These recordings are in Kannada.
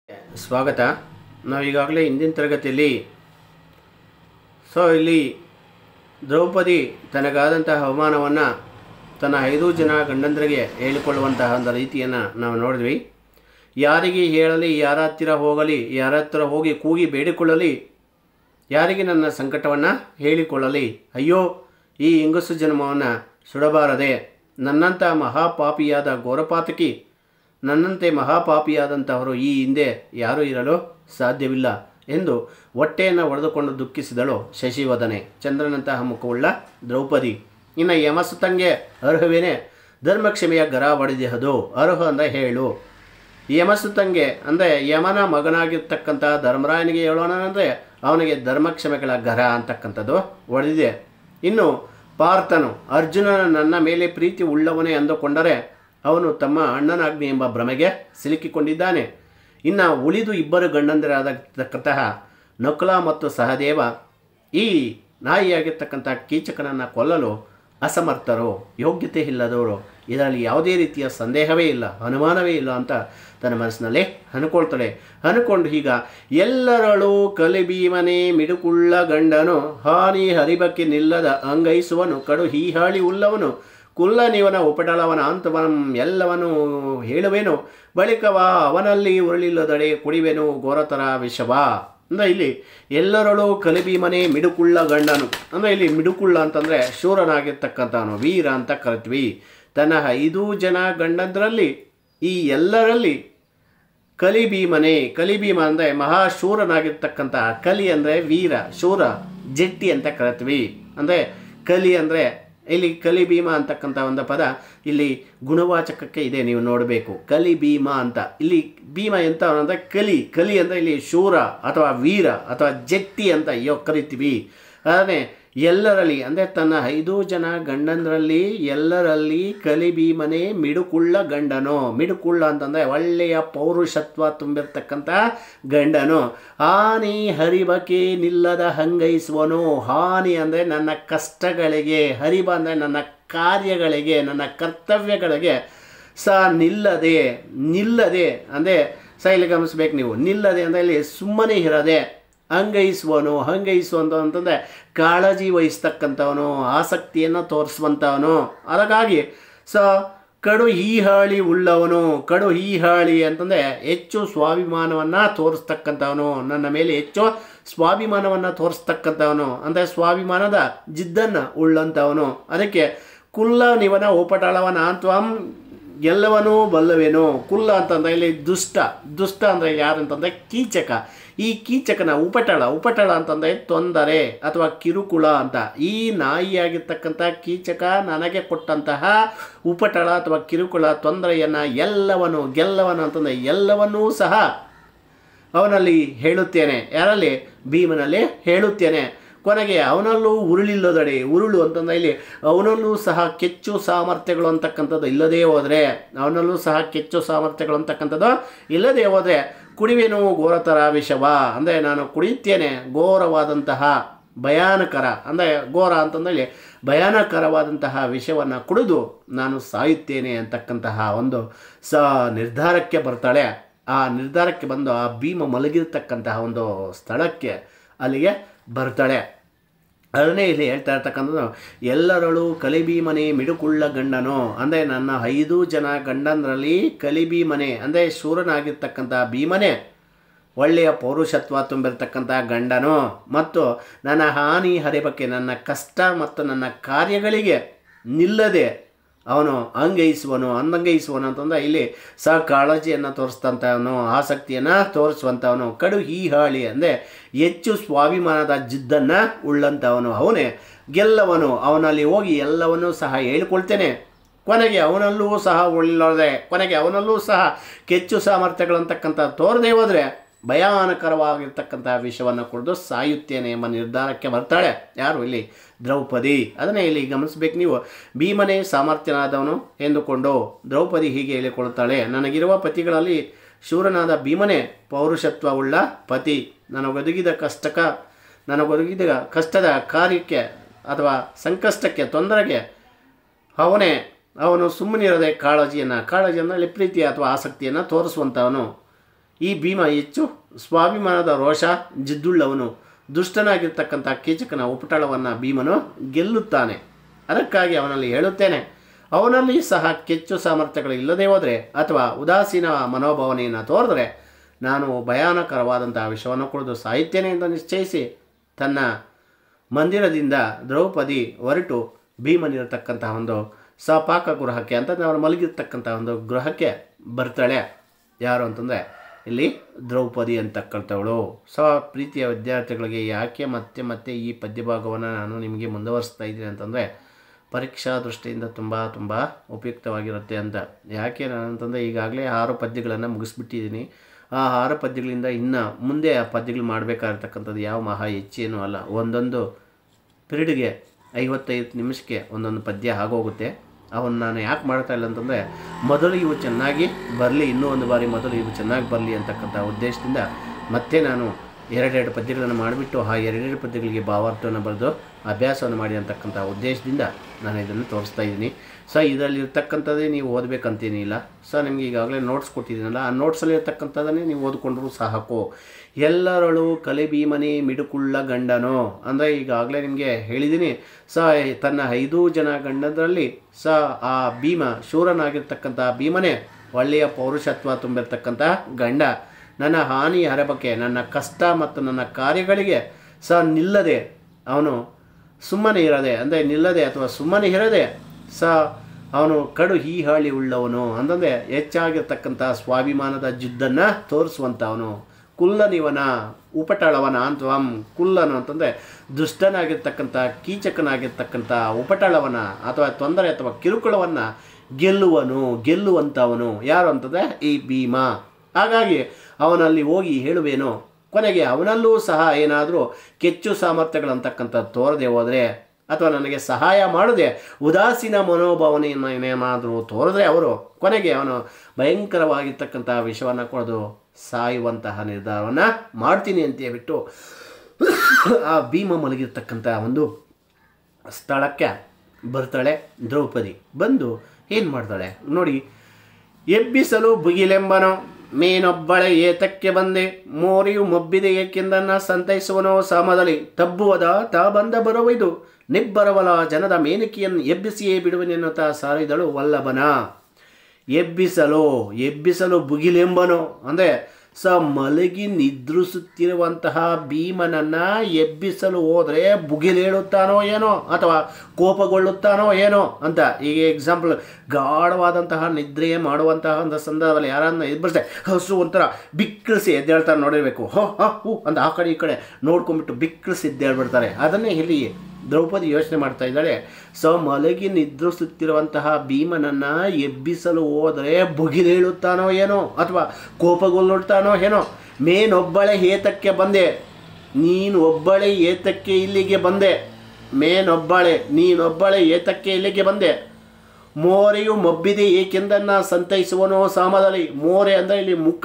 ಸ್ವಾಗತ ನಾವು ಈಗಾಗಲೇ ಹಿಂದಿನ ತರಗತಿಯಲ್ಲಿ ಸೊ ಇಲ್ಲಿ ದ್ರೌಪದಿ ತನಗಾದಂತಹ ಅವಮಾನವನ್ನು ತನ್ನ ಐದು ಜನ ಗಂಡಂದರಿಗೆ ಹೇಳಿಕೊಳ್ಳುವಂತಹ ಒಂದು ರೀತಿಯನ್ನು ನಾವು ನೋಡಿದ್ವಿ ಯಾರಿಗೆ ಹೇಳಲಿ ಯಾರ ಹತ್ತಿರ ಹೋಗಲಿ ಯಾರ ಹತ್ತಿರ ಹೋಗಿ ಕೂಗಿ ಬೇಡಿಕೊಳ್ಳಲಿ ಯಾರಿಗೆ ನನ್ನ ಸಂಕಟವನ್ನು ಹೇಳಿಕೊಳ್ಳಲಿ ಅಯ್ಯೋ ಈ ಹೆಂಗಸು ಜನ್ಮವನ್ನು ಸುಡಬಾರದೆ ನನ್ನಂಥ ಮಹಾಪಾಪಿಯಾದ ಘೋರಪಾತಕಿ ನನ್ನಂತೆ ಮಹಾಪಾಪಿಯಾದಂಥವರು ಈ ಹಿಂದೆ ಯಾರೂ ಇರಲು ಸಾಧ್ಯವಿಲ್ಲ ಎಂದು ಹೊಟ್ಟೆಯನ್ನು ಒಡೆದುಕೊಂಡು ದುಃಖಿಸಿದಳು ಶಶಿವದನೆ ಚಂದ್ರನಂತಹ ಮುಖವುಳ್ಳ ದ್ರೌಪದಿ ಇನ್ನು ಯಮಸುತಂಗೆ ಅರ್ಹವೇನೆ ಧರ್ಮಕ್ಷಮೆಯ ಗರ ಒಡೆದಿಹದು ಅರ್ಹ ಅಂದರೆ ಹೇಳು ಯಮಸುತಂಗೆ ಅಂದರೆ ಯಮನ ಮಗನಾಗಿರ್ತಕ್ಕಂಥ ಧರ್ಮರಾಯನಿಗೆ ಹೇಳೋಣ ಅಂದರೆ ಅವನಿಗೆ ಧರ್ಮಕ್ಷಮೆಗಳ ಗರ ಅಂತಕ್ಕಂಥದ್ದು ಒಡೆದಿದೆ ಇನ್ನು ಪಾರ್ಥನು ಅರ್ಜುನನ ನನ್ನ ಮೇಲೆ ಪ್ರೀತಿ ಉಳ್ಳವನೇ ಅಂದುಕೊಂಡರೆ ಅವನು ತಮ್ಮ ಅಣ್ಣನಾಗ್ನಿ ಎಂಬ ಭ್ರಮೆಗೆ ಸಿಲುಕಿಕೊಂಡಿದ್ದಾನೆ ಇನ್ನು ಉಳಿದು ಇಬ್ಬರು ಗಂಡಂದಿರಾದತಕ್ಕಂತಹ ನಕುಲ ಮತ್ತು ಸಹದೇವ ಈ ನಾಯಿಯಾಗಿರ್ತಕ್ಕಂಥ ಕೀಚಕನನ್ನು ಕೊಲ್ಲಲು ಅಸಮರ್ಥರು ಯೋಗ್ಯತೆ ಇಲ್ಲದವರು ಇದರಲ್ಲಿ ಯಾವುದೇ ರೀತಿಯ ಸಂದೇಹವೇ ಇಲ್ಲ ಅನುಮಾನವೇ ಇಲ್ಲ ಅಂತ ತನ್ನ ಮನಸ್ಸಿನಲ್ಲಿ ಅನ್ಕೊಳ್ತಾಳೆ ಅನ್ಕೊಂಡು ಈಗ ಎಲ್ಲರಳು ಕಲಿಬೀಮನೆ ಮಿಡುಕುಳ್ಳ ಗಂಡನು ಹಾನಿ ಹರಿಬಕ್ಕೆ ನಿಲ್ಲದ ಅಂಗೈಸುವನು ಕಡು ಹೀಹಾಳಿ ಉಳ್ಳವನು ಕುಲ್ಲನಿವನ ಉಪಟಳವನ ಅಂತವನ ಎಲ್ಲವನು ಹೇಳುವೆನು ಬಳಿಕವ ಅವನಲ್ಲಿ ಉರುಳಿಲ್ಲದಡೆ ಕುಡಿವೆನು ಘೋರತರ ವಿಷವ ಅಂದರೆ ಇಲ್ಲಿ ಎಲ್ಲರಳು ಕಲಿಬೀಮನೆ ಮಿಡುಕುಳ್ಳ ಗಂಡನು ಅಂದರೆ ಇಲ್ಲಿ ಮಿಡುಕುಳ್ಳ ಅಂತಂದರೆ ಶೂರನಾಗಿರ್ತಕ್ಕಂಥವನು ವೀರ ಅಂತ ಕರಿತೀವಿ ತನ್ನ ಐದು ಜನ ಗಂಡಂದರಲ್ಲಿ ಈ ಎಲ್ಲರಲ್ಲಿ ಕಲಿಭೀಮನೆ ಕಲಿಭೀಮ ಅಂದರೆ ಮಹಾಶೂರನಾಗಿರ್ತಕ್ಕಂಥ ಕಲಿ ಅಂದರೆ ವೀರ ಶೂರ ಜಟ್ಟಿ ಅಂತ ಕರಿತೀವಿ ಅಂದರೆ ಕಲಿ ಅಂದರೆ ಇಲ್ಲಿ ಕಲಿ ಭೀಮ ಅಂತಕ್ಕಂಥ ಒಂದು ಪದ ಇಲ್ಲಿ ಗುಣವಾಚಕಕ್ಕೆ ಇದೆ ನೀವು ನೋಡಬೇಕು ಕಲಿ ಭೀಮ ಅಂತ ಇಲ್ಲಿ ಭೀಮ ಎಂತ ಅಂದರೆ ಕಲಿ ಕಲಿ ಅಂದರೆ ಇಲ್ಲಿ ಶೂರ ಅಥವಾ ವೀರ ಅಥವಾ ಜಟ್ಟಿ ಅಂತ ಯೋ ಕರಿತೀವಿ ಅದನ್ನೇ ಎಲ್ಲರಲ್ಲಿ ಅಂದರೆ ತನ್ನ ಐದು ಜನ ಗಂಡಂದರಲ್ಲಿ ಎಲ್ಲರಲ್ಲಿ ಕಲಿಭೀಮನೆ ಮಿಡುಕುಳ್ಳ ಗಂಡನು ಮಿಡುಕುಳ್ಳ ಅಂತಂದರೆ ಒಳ್ಳೆಯ ಪೌರುಷತ್ವ ತುಂಬಿರ್ತಕ್ಕಂಥ ಗಂಡನು ಹಾನಿ ಹರಿಬಕೆ ನಿಲ್ಲದ ಹಂಗೈಸುವನು ಹಾನಿ ಅಂದರೆ ನನ್ನ ಕಷ್ಟಗಳಿಗೆ ಹರಿಬ ಅಂದರೆ ನನ್ನ ಕಾರ್ಯಗಳಿಗೆ ನನ್ನ ಕರ್ತವ್ಯಗಳಿಗೆ ಸ ನಿಲ್ಲದೆ ನಿಲ್ಲದೆ ಅಂದರೆ ಸ ಇಲ್ಲಿ ಗಮನಿಸ್ಬೇಕು ನೀವು ನಿಲ್ಲದೆ ಅಂದರೆ ಇಲ್ಲಿ ಸುಮ್ಮನೆ ಇರದೆ ಅಂಗೈಸುವನು ಅಂಗೈಸುವಂತ ಅಂತಂದರೆ ಕಾಳಜಿ ವಹಿಸ್ತಕ್ಕಂಥವನು ಆಸಕ್ತಿಯನ್ನು ತೋರಿಸುವಂಥವನು ಅದಕ್ಕಾಗಿ ಸ ಕಡು ಹೀಹಾಳಿ ಉಳ್ಳವನು ಕಡು ಹೀಹಾಳಿ ಅಂತಂದರೆ ಹೆಚ್ಚು ಸ್ವಾಭಿಮಾನವನ್ನು ತೋರಿಸ್ತಕ್ಕಂಥವನು ನನ್ನ ಮೇಲೆ ಹೆಚ್ಚು ಸ್ವಾಭಿಮಾನವನ್ನು ತೋರಿಸ್ತಕ್ಕಂಥವನು ಅಂದರೆ ಸ್ವಾಭಿಮಾನದ ಜಿದ್ದನ್ನು ಉಳ್ಳಂಥವನು ಅದಕ್ಕೆ ಕುಲ್ಲ ನಿವನ ಉಪಟಳವನ ಅಂತ್ವಂ ಎಲ್ಲವನೂ ಬಲ್ಲವೇನು ಕುಲ್ಲ ಅಂತಂದರೆ ಇಲ್ಲಿ ದುಷ್ಟ ದುಷ್ಟ ಅಂದರೆ ಯಾರಂತಂದರೆ ಕೀಚಕ ಈ ಕೀಚಕನ ಉಪಟಳ ಉಪಟಳ ಅಂತಂದರೆ ತೊಂದರೆ ಅಥವಾ ಕಿರುಕುಳ ಅಂತ ಈ ನಾಯಿಯಾಗಿರ್ತಕ್ಕಂಥ ಕೀಚಕ ನನಗೆ ಕೊಟ್ಟಂತಹ ಉಪಟಳ ಅಥವಾ ಕಿರುಕುಳ ತೊಂದರೆಯನ್ನು ಎಲ್ಲವನು ಗೆಲ್ಲವನು ಅಂತಂದರೆ ಎಲ್ಲವನ್ನೂ ಸಹ ಅವನಲ್ಲಿ ಹೇಳುತ್ತೇನೆ ಯಾರಲ್ಲಿ ಭೀಮನಲ್ಲಿ ಹೇಳುತ್ತೇನೆ ಕೊನೆಗೆ ಅವನಲ್ಲೂ ಉರುಳಿಲ್ಲದಡೆ ಉರುಳು ಅಂತಂದರೆ ಇಲ್ಲಿ ಅವನಲ್ಲೂ ಸಹ ಕೆಚ್ಚು ಸಾಮರ್ಥ್ಯಗಳು ಅಂತಕ್ಕಂಥದ್ದು ಇಲ್ಲದೇ ಹೋದರೆ ಅವನಲ್ಲೂ ಸಹ ಕೆಚ್ಚು ಸಾಮರ್ಥ್ಯಗಳು ಅಂತಕ್ಕಂಥದ್ದು ಇಲ್ಲದೇ ಹೋದರೆ ಕುಡಿವೇನು ಘೋರತರ ವಿಷವ ಅಂದರೆ ನಾನು ಕುಡಿಯುತ್ತೇನೆ ಘೋರವಾದಂತಹ ಭಯಾನಕರ ಅಂದರೆ ಘೋರ ಅಂತಂದರೆ ಭಯಾನಕರವಾದಂತಹ ವಿಷವನ್ನು ಕುಡಿದು ನಾನು ಸಾಯುತ್ತೇನೆ ಅಂತಕ್ಕಂತಹ ಒಂದು ಸ ನಿರ್ಧಾರಕ್ಕೆ ಬರ್ತಾಳೆ ಆ ನಿರ್ಧಾರಕ್ಕೆ ಬಂದು ಆ ಭೀಮ ಮಲಗಿರ್ತಕ್ಕಂತಹ ಒಂದು ಸ್ಥಳಕ್ಕೆ ಅಲ್ಲಿಗೆ ಬರ್ತಾಳೆ ಅದನ್ನೇ ಇಲ್ಲಿ ಹೇಳ್ತಾ ಇರ್ತಕ್ಕಂಥದ್ದು ಎಲ್ಲರಳು ಕಲಿಬೀಮನೆ ಮಿಡುಕುಳ್ಳ ಗಂಡನು ಅಂದರೆ ನನ್ನ ಐದು ಜನ ಗಂಡಂದರಲ್ಲಿ ಕಲಿಬೀಮನೆ ಅಂದರೆ ಶೂರನಾಗಿರ್ತಕ್ಕಂಥ ಭೀಮನೆ ಒಳ್ಳೆಯ ಪೌರುಷತ್ವ ತುಂಬಿರ್ತಕ್ಕಂಥ ಗಂಡನು ಮತ್ತು ನನ್ನ ಹಾನಿ ಹರಿಬಕ್ಕೆ ನನ್ನ ಕಷ್ಟ ಮತ್ತು ನನ್ನ ಕಾರ್ಯಗಳಿಗೆ ನಿಲ್ಲದೆ ಅವನು ಅಂಗೈಸುವನು ಅಂದಂಗೈಸುವನು ಅಂತಂದರೆ ಇಲ್ಲಿ ಸ ಕಾಳಜಿಯನ್ನು ತೋರಿಸ್ತಂಥವನು ಆಸಕ್ತಿಯನ್ನು ತೋರಿಸುವಂಥವನು ಕಡು ಹೀಹಾಳಿ ಅಂದರೆ ಹೆಚ್ಚು ಸ್ವಾಭಿಮಾನದ ಜಿದ್ದನ್ನು ಉಳ್ಳಂಥವನು ಅವನೇ ಗೆಲ್ಲವನು ಅವನಲ್ಲಿ ಹೋಗಿ ಎಲ್ಲವನ್ನೂ ಸಹ ಹೇಳ್ಕೊಳ್ತೇನೆ ಕೊನೆಗೆ ಅವನಲ್ಲೂ ಸಹ ಉಳ್ಳದೆ ಕೊನೆಗೆ ಅವನಲ್ಲೂ ಸಹ ಕೆಚ್ಚು ಸಾಮರ್ಥ್ಯಗಳಂತಕ್ಕಂಥ ತೋರದೆ ಹೋದರೆ ಭಯಾನಕರವಾಗಿರ್ತಕ್ಕಂಥ ವಿಷವನ್ನು ಕುಡಿದು ಸಾಯುತ್ತೇನೆ ಎಂಬ ನಿರ್ಧಾರಕ್ಕೆ ಬರ್ತಾಳೆ ಯಾರು ಇಲ್ಲಿ ದ್ರೌಪದಿ ಅದನ್ನೇ ಇಲ್ಲಿ ಗಮನಿಸ್ಬೇಕು ನೀವು ಭೀಮನೇ ಸಾಮರ್ಥ್ಯನಾದವನು ಎಂದುಕೊಂಡು ದ್ರೌಪದಿ ಹೀಗೆ ಹೇಳಿಕೊಳ್ಳುತ್ತಾಳೆ ನನಗಿರುವ ಪತಿಗಳಲ್ಲಿ ಶೂರನಾದ ಭೀಮನೇ ಪೌರುಷತ್ವವುಳ್ಳ ಪತಿ ನನಗೊದಗಿದ ಕಷ್ಟಕ ನನಗೊದಗಿದ ಕಷ್ಟದ ಕಾರ್ಯಕ್ಕೆ ಅಥವಾ ಸಂಕಷ್ಟಕ್ಕೆ ತೊಂದರೆಗೆ ಅವನೇ ಅವನು ಸುಮ್ಮನಿರದೆ ಕಾಳಜಿಯನ್ನು ಕಾಳಜಿ ಅಂದರೆ ಪ್ರೀತಿ ಅಥವಾ ಆಸಕ್ತಿಯನ್ನು ತೋರಿಸುವಂಥವನು ಈ ಭೀಮ ಹೆಚ್ಚು ಸ್ವಾಭಿಮಾನದ ರೋಷ ಜಿದ್ದುಳ್ಳವನು ದುಷ್ಟನಾಗಿರ್ತಕ್ಕಂಥ ಕೀಚಕನ ಉಪಟಳವನ್ನು ಭೀಮನು ಗೆಲ್ಲುತ್ತಾನೆ ಅದಕ್ಕಾಗಿ ಅವನಲ್ಲಿ ಹೇಳುತ್ತೇನೆ ಅವನಲ್ಲಿ ಸಹ ಕೆಚ್ಚು ಸಾಮರ್ಥ್ಯಗಳು ಇಲ್ಲದೆ ಹೋದರೆ ಅಥವಾ ಉದಾಸೀನ ಮನೋಭಾವನೆಯನ್ನು ತೋರಿದ್ರೆ ನಾನು ಭಯಾನಕರವಾದಂತಹ ವಿಷವನ್ನು ಕುಡಿದು ಸಾಹಿತ್ಯನೇ ಎಂದು ನಿಶ್ಚಯಿಸಿ ತನ್ನ ಮಂದಿರದಿಂದ ದ್ರೌಪದಿ ಹೊರಟು ಭೀಮನಿರತಕ್ಕಂತಹ ಒಂದು ಸಪಾಕ ಗೃಹಕ್ಕೆ ಅಂತಂದರೆ ಅವನು ಮಲಗಿರ್ತಕ್ಕಂಥ ಒಂದು ಗೃಹಕ್ಕೆ ಬರ್ತಾಳೆ ಯಾರು ಅಂತಂದರೆ ಇಲ್ಲಿ ದ್ರೌಪದಿ ಅಂತಕ್ಕಂಥವಳು ಸೊ ಪ್ರೀತಿಯ ವಿದ್ಯಾರ್ಥಿಗಳಿಗೆ ಯಾಕೆ ಮತ್ತೆ ಮತ್ತೆ ಈ ಪದ್ಯಭಾಗವನ್ನು ನಾನು ನಿಮಗೆ ಮುಂದುವರಿಸ್ತಾ ಇದ್ದೀನಿ ಅಂತಂದರೆ ಪರೀಕ್ಷಾ ದೃಷ್ಟಿಯಿಂದ ತುಂಬ ತುಂಬ ಉಪಯುಕ್ತವಾಗಿರುತ್ತೆ ಅಂತ ಯಾಕೆ ನಾನು ಅಂತಂದರೆ ಈಗಾಗಲೇ ಆರು ಪದ್ಯಗಳನ್ನು ಮುಗಿಸ್ಬಿಟ್ಟಿದ್ದೀನಿ ಆ ಆರು ಪದ್ಯಗಳಿಂದ ಇನ್ನು ಮುಂದೆ ಆ ಪದ್ಯಗಳು ಮಾಡಬೇಕಾಗಿರ್ತಕ್ಕಂಥದ್ದು ಯಾವ ಮಹಾ ಹೆಚ್ಚೇನೂ ಅಲ್ಲ ಒಂದೊಂದು ಪಿರಿಡ್ಗೆ ಐವತ್ತೈದು ನಿಮಿಷಕ್ಕೆ ಒಂದೊಂದು ಪದ್ಯ ಆಗೋಗುತ್ತೆ ಅವನ್ನ ನಾನು ಯಾಕೆ ಮಾಡ್ತಾ ಇಲ್ಲ ಅಂತಂದರೆ ಮೊದಲು ಇವು ಚೆನ್ನಾಗಿ ಬರಲಿ ಇನ್ನೂ ಒಂದು ಬಾರಿ ಮೊದಲು ಇವು ಚೆನ್ನಾಗಿ ಬರಲಿ ಅಂತಕ್ಕಂಥ ಉದ್ದೇಶದಿಂದ ಮತ್ತೆ ನಾನು ಎರಡೆರಡು ಪದ್ಯಗಳನ್ನು ಮಾಡಿಬಿಟ್ಟು ಆ ಎರಡೆರಡು ಪದ್ಯಗಳಿಗೆ ಭಾವಾರ್ಥವನ್ನು ಬರೆದು ಅಭ್ಯಾಸವನ್ನು ಮಾಡಿ ಅಂತಕ್ಕಂಥ ಉದ್ದೇಶದಿಂದ ನಾನು ಇದನ್ನು ತೋರಿಸ್ತಾ ಇದ್ದೀನಿ ಸೊ ಇದರಲ್ಲಿ ಇರ್ತಕ್ಕಂಥದ್ದೇ ನೀವು ಓದಬೇಕಂತೇನಿಲ್ಲ ಸೊ ನಿಮಗೆ ಈಗಾಗಲೇ ನೋಟ್ಸ್ ಕೊಟ್ಟಿದ್ದೀನಲ್ಲ ಆ ನೋಟ್ಸಲ್ಲಿ ಇರ್ತಕ್ಕಂಥದ್ದನ್ನೇ ನೀವು ಓದ್ಕೊಂಡ್ರೂ ಸಾಕು ಎಲ್ಲರಳು ಕಲೆ ಭೀಮನಿ ಮಿಡುಕುಳ್ಳ ಗಂಡನೋ ಅಂದರೆ ಈಗಾಗಲೇ ನಿಮಗೆ ಹೇಳಿದ್ದೀನಿ ಸ ತನ್ನ ಐದು ಜನ ಗಂಡದರಲ್ಲಿ ಸ ಆ ಭೀಮ ಶೂರನಾಗಿರ್ತಕ್ಕಂಥ ಭೀಮನೇ ಒಳ್ಳೆಯ ಪೌರುಷತ್ವ ತುಂಬಿರ್ತಕ್ಕಂಥ ಗಂಡ ನನ್ನ ಹಾನಿ ಹರಬಕ್ಕೆ ನನ್ನ ಕಷ್ಟ ಮತ್ತು ನನ್ನ ಕಾರ್ಯಗಳಿಗೆ ಸ ನಿಲ್ಲದೆ ಅವನು ಸುಮ್ಮನೆ ಇರದೆ ಅಂದರೆ ನಿಲ್ಲದೆ ಅಥವಾ ಸುಮ್ಮನೆ ಇರದೆ ಸ ಅವನು ಕಡು ಹೀಹಾಳಿ ಉಳ್ಳವನು ಅಂತಂದರೆ ಹೆಚ್ಚಾಗಿರ್ತಕ್ಕಂಥ ಸ್ವಾಭಿಮಾನದ ಜಿದ್ದನ್ನು ತೋರಿಸುವಂಥವನು ಕುಲ್ಲನಿವನ ಉಪಟಳವನ ಅಂತವಂ ಕುಲ್ಲನು ಅಂತಂದರೆ ದುಷ್ಟನಾಗಿರ್ತಕ್ಕಂಥ ಕೀಚಕನಾಗಿರ್ತಕ್ಕಂಥ ಉಪಟಳವನ ಅಥವಾ ತೊಂದರೆ ಅಥವಾ ಕಿರುಕುಳವನ್ನು ಗೆಲ್ಲುವನು ಗೆಲ್ಲುವಂಥವನು ಯಾರು ಅಂತಂದರೆ ಈ ಭೀಮ ಹಾಗಾಗಿ ಅವನಲ್ಲಿ ಹೋಗಿ ಹೇಳುವೇನು ಕೊನೆಗೆ ಅವನಲ್ಲೂ ಸಹ ಏನಾದರೂ ಕೆಚ್ಚು ಸಾಮರ್ಥ್ಯಗಳಂತಕ್ಕಂಥದ್ದು ತೋರದೆ ಹೋದರೆ ಅಥವಾ ನನಗೆ ಸಹಾಯ ಮಾಡದೆ ಉದಾಸೀನ ಮನೋಭಾವನೆಯನ್ನು ಏನೇನಾದರೂ ತೋರಿದ್ರೆ ಅವರು ಕೊನೆಗೆ ಅವನು ಭಯಂಕರವಾಗಿರ್ತಕ್ಕಂಥ ವಿಷವನ್ನು ಕೊಡೋದು ಸಾಯುವಂತಹ ನಿರ್ಧಾರವನ್ನು ಮಾಡ್ತೀನಿ ಅಂತ ಹೇಳ್ಬಿಟ್ಟು ಆ ಭೀಮ ಮಲಗಿರ್ತಕ್ಕಂಥ ಒಂದು ಸ್ಥಳಕ್ಕೆ ಬರ್ತಾಳೆ ದ್ರೌಪದಿ ಬಂದು ಏನು ಮಾಡ್ತಾಳೆ ನೋಡಿ ಎಬ್ಬಿಸಲು ಬುಗಿಲೆಂಬನೋ ಮೇನೊಬ್ಬಳೆ ಏತಕ್ಕೆ ಬಂದೆ ಮೋರಿಯು ಮೊಬ್ಬಿದೆ ಏಕೆಂದನ್ನ ಸಂತೈಸುವನೋ ಸಾಮದಲ್ಲಿ ತಬ್ಬುವದ ತಾ ಬಂದ ಬರುವುದು ನಿಬ್ಬರವಲ ಜನದ ಮೇನಕಿಯನ್ನು ಎಬ್ಬಿಸಿಯೇ ಬಿಡುವನೆನ್ನುತ್ತಾ ಸಾರಿದಳು ವಲ್ಲಭನ ಎಬ್ಬಿಸಲು ಎಬ್ಬಿಸಲು ಬುಗಿಲೆಂಬನು ಅಂದರೆ ಸ ಮಲಗಿ ನಿದ್ರಿಸುತ್ತಿರುವಂತಹ ಭೀಮನನ್ನು ಎಬ್ಬಿಸಲು ಹೋದರೆ ಬುಗಿಲೇಳುತ್ತಾನೋ ಏನೋ ಅಥವಾ ಕೋಪಗೊಳ್ಳುತ್ತಾನೋ ಏನೋ ಅಂತ ಈಗ ಎಕ್ಸಾಂಪಲ್ ಗಾಢವಾದಂತಹ ನಿದ್ರೆ ಮಾಡುವಂತಹ ಒಂದು ಸಂದರ್ಭದಲ್ಲಿ ಯಾರನ್ನ ಎಬ್ಬರಿಸಿದೆ ಹಸು ಒಂಥರ ಬಿಕ್ಕಳಿಸಿ ಎದ್ದೇಳ್ತಾರೆ ನೋಡಿರಬೇಕು ಹೋ ಹಾ ಹೂ ಅಂತ ಆ ಕಡೆ ಈ ಕಡೆ ನೋಡ್ಕೊಂಡ್ಬಿಟ್ಟು ಬಿಕ್ಕಳಿಸಿ ಎದ್ದೇಳ್ಬಿಡ್ತಾರೆ ಅದನ್ನೇ ಇಲ್ಲಿ ದ್ರೌಪದಿ ಯೋಚನೆ ಮಾಡ್ತಾ ಇದ್ದಾಳೆ ಸೊ ಮಲಗಿ ನಿದ್ರಿಸುತ್ತಿರುವಂತಹ ಭೀಮನನ್ನು ಎಬ್ಬಿಸಲು ಹೋದರೆ ಬುಗಿಲೇಳುತ್ತಾನೋ ಏನೋ ಅಥವಾ ಕೋಪಗೊಳ್ಳುತ್ತಾನೋ ಏನೋ ಮೇನೊಬ್ಬಳೆ ಏತಕ್ಕೆ ಬಂದೆ ನೀನು ಒಬ್ಬಳೆ ಏತಕ್ಕೆ ಇಲ್ಲಿಗೆ ಬಂದೆ ಮೇನೊಬ್ಬಳೆ ನೀನೊಬ್ಬಳೆ ಏತಕ್ಕೆ ಇಲ್ಲಿಗೆ ಬಂದೆ ಮೋರೆಯು ಮೊಬ್ಬಿದೆ ಏಕೆಂದನ್ನ ಸಂತೈಸುವನೋ ಸಾಮದಲ್ಲಿ ಮೋರೆ ಅಂದರೆ ಇಲ್ಲಿ ಮುಖ